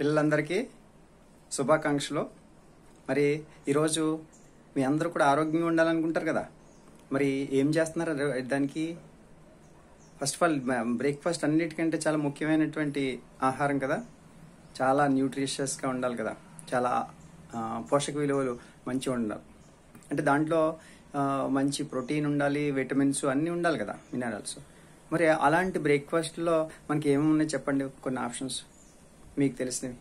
పిల్లలందరికీ శుభాకాంక్షలు మరి ఈరోజు మీ అందరూ కూడా ఆరోగ్యంగా ఉండాలనుకుంటారు కదా మరి ఏం చేస్తున్నారు ర- దానికి ఫస్ట్ ఆఫ్ ఆల్ బ్రేక్ఫాస్ట్ అన్నిటికంటే చాలా ముఖ్యమైనటువంటి ఆహారం కదా చాలా న్యూట్రిషియస్గా ఉండాలి కదా చాలా ఆ, పోషక విలువలు మంచిగా ఉండాలి అంటే దాంట్లో ఆ, మంచి ప్రోటీన్ ఉండాలి విటమిన్స్ అన్నీ ఉండాలి కదా మినరల్స్ మరి అలాంటి బ్రేక్ఫాస్ట్లో మనకి ఏమున్నాయి చెప్పండి కొన్ని ఆప్షన్స్ మీకు తెలిసినవి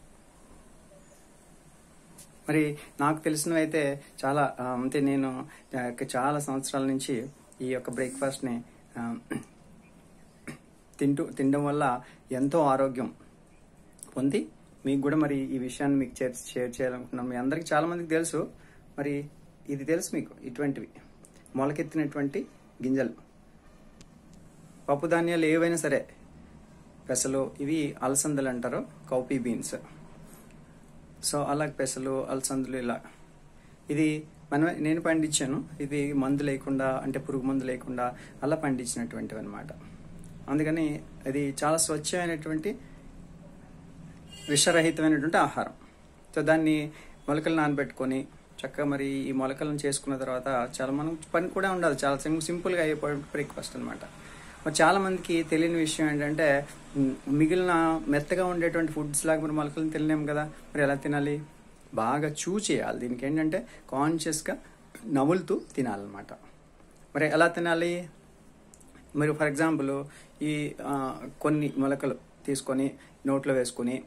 మరి నాకు తెలిసినవి అయితే చాలా ఆ, అంటే నేను ఆ, చాలా సంవత్సరాల నుంచి ఈ యొక్క బ్రేక్ఫాస్ట్ని ఆ, తింటూ తినడం వల్ల ఎంతో ఆరోగ్యం పొంది మీకు కూడా మరి ఈ విషయాన్ని మీకు షేర్ షేర్ చేయాలనుకుంటున్నాను మీ అందరికీ చాలా మందికి తెలుసు మరి ఇది తెలుసు మీకు ఇటువంటివి మొలకెత్తినటువంటి గింజలు పప్పు ధాన్యాలు ఏవైనా సరే పెసలు ఇవి అలసందలు అంటారు కౌపీ బీన్స్ సో అలా పెసలు అలసందులు ఇలా ఇది మనం నేను పండించాను ఇది మందు లేకుండా అంటే పురుగు మందు లేకుండా అలా పండించినటువంటివి అనమాట అందుకని ఇది చాలా స్వచ్ఛమైనటువంటి విషరహితమైనటువంటి ఆహారం సో దాన్ని మొలకలు నానబెట్టుకొని చక్కగా మరి ఈ మొలకలను చేసుకున్న తర్వాత చాలా మనం పని కూడా ఉండాలి చాలా సింపుల్ సింపుల్గా అయిపోయే బ్రేక్ఫాస్ట్ అనమాట మరి చాలా మందికి తెలియని విషయం ఏంటంటే మ్, మిగిలిన మెత్తగా ఉండేటువంటి ఫుడ్స్ లాగా మరి మొలకలను తినలేము కదా మరి ఎలా తినాలి బాగా చూ చేయాలి దీనికి ఏంటంటే కాన్షియస్గా నములుతూ తినాలన్నమాట మరి ఎలా తినాలి మీరు ఫర్ ఎగ్జాంపుల్ ఈ ఆ, కొన్ని మొలకలు తీసుకొని నోట్లో వేసుకొని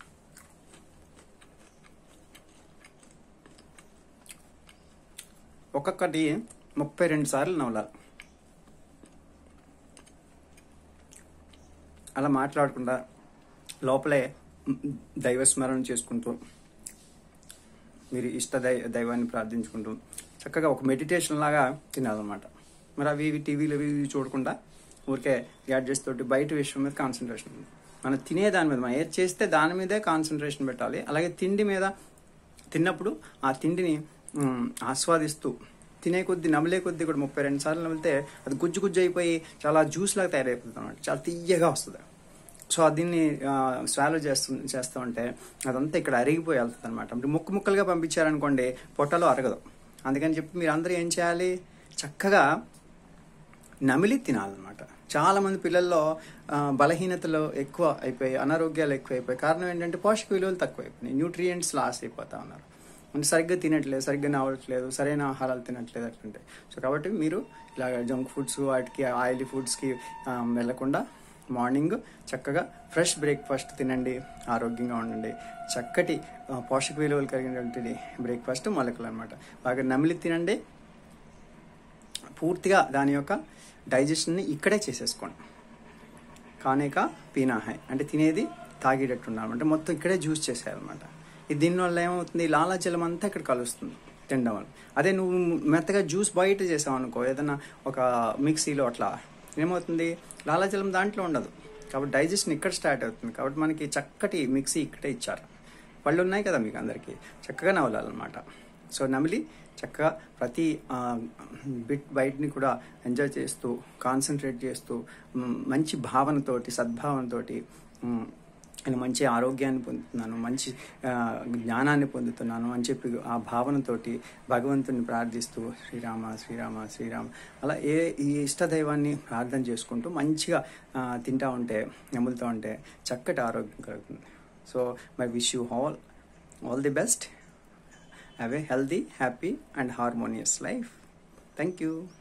ఒక్కొక్కటి ముప్పై రెండు సార్లు నవలాలి అలా మాట్లాడకుండా లోపలే దైవస్మరణ చేసుకుంటూ మీరు ఇష్ట దై దైవాన్ని ప్రార్థించుకుంటూ చక్కగా ఒక మెడిటేషన్ లాగా తినాలన్నమాట మరి అవి ఇవి టీవీలు అవి ఇవి చూడకుండా ఊరికే గ్యాడ్జెట్స్ తోటి బయట విషయం మీద కాన్సన్ట్రేషన్ ఉంది మనం తినే దాని మీద మనం ఏది చేస్తే దాని మీదే కాన్సన్ట్రేషన్ పెట్టాలి అలాగే తిండి మీద తిన్నప్పుడు ఆ తిండిని మ్, ఆస్వాదిస్తూ తినే కొద్ది నమిలే కొద్ది కూడా ముప్పై రెండు సార్లు నమిలితే అది గుజ్జు గుజ్జు అయిపోయి చాలా జ్యూస్ లాగా తయారైపోతుంది అనమాట చాలా తీయగా వస్తుంది సో దీన్ని స్వాలో చేస్తు చేస్తూ ఉంటే అదంతా ఇక్కడ అరిగిపోయి వెళ్తుంది అనమాట మీరు ముక్కు ముక్కలుగా పంపించారనుకోండి పొట్టలో అరగదు అందుకని చెప్పి మీరు అందరూ ఏం చేయాలి చక్కగా నమిలి తినాలన్నమాట చాలా మంది పిల్లల్లో ఆ, బలహీనతలు ఎక్కువ అయిపోయి అనారోగ్యాలు ఎక్కువ అయిపోయి కారణం ఏంటంటే పోషక విలువలు తక్కువ అయిపోయినాయి న్యూట్రియంట్స్ లాస్ అయిపోతా ఉన్నారు అంటే సరిగ్గా తినట్లేదు సరిగ్గా నవ్వట్లేదు సరైన ఆహారాలు తినట్లేదు అట్లుంటాయి సో కాబట్టి మీరు ఇలా జంక్ ఫుడ్స్ వాటికి ఆయిలీ ఫుడ్స్కి వెళ్ళకుండా మార్నింగ్ చక్కగా ఫ్రెష్ బ్రేక్ఫాస్ట్ తినండి ఆరోగ్యంగా ఉండండి చక్కటి ఆ, పోషక విలువలు కలిగినటువంటి బ్రేక్ఫాస్ట్ మొలకలు అనమాట బాగా నమిలి తినండి పూర్తిగా దాని యొక్క డైజెషన్ని ఇక్కడే చేసేసుకోండి కానేక పీనాహాయ్ అంటే తినేది తాగేటట్టు ఉండాలి అంటే మొత్తం ఇక్కడే జ్యూస్ చేసేయాలన్నమాట ఇది దీనివల్ల ఏమవుతుంది లాలాజలం అంతా ఇక్కడ కలుస్తుంది తినడం వల్ల అదే నువ్వు మెత్తగా జ్యూస్ బయట చేసావు అనుకో ఏదైనా ఒక మిక్సీలో అట్లా ఏమవుతుంది లాలాజలం దాంట్లో ఉండదు కాబట్టి డైజెషన్ ఇక్కడ స్టార్ట్ అవుతుంది కాబట్టి మనకి చక్కటి మిక్సీ ఇక్కడే ఇచ్చారు పళ్ళు ఉన్నాయి కదా మీకు అందరికీ చక్కగా నవలాలన్నమాట సో నమిలి చక్కగా ప్రతి ఆ, బిట్ బయటని కూడా ఎంజాయ్ చేస్తూ కాన్సన్ట్రేట్ చేస్తూ మ్, మంచి భావనతోటి సద్భావనతోటి మ్, నేను మంచి ఆరోగ్యాన్ని పొందుతున్నాను మంచి ఆ, జ్ఞానాన్ని పొందుతున్నాను అని చెప్పి ఆ భావనతోటి భగవంతుని ప్రార్థిస్తూ శ్రీరామ శ్రీరామ శ్రీరామ అలా ఏ ఈ ఇష్టదైవాన్ని ప్రార్థన చేసుకుంటూ మంచిగా ఆ, తింటా ఉంటే నములుతూ ఉంటే చక్కటి ఆరోగ్యం కలుగుతుంది so my wish you all all the best have a healthy happy and harmonious life thank you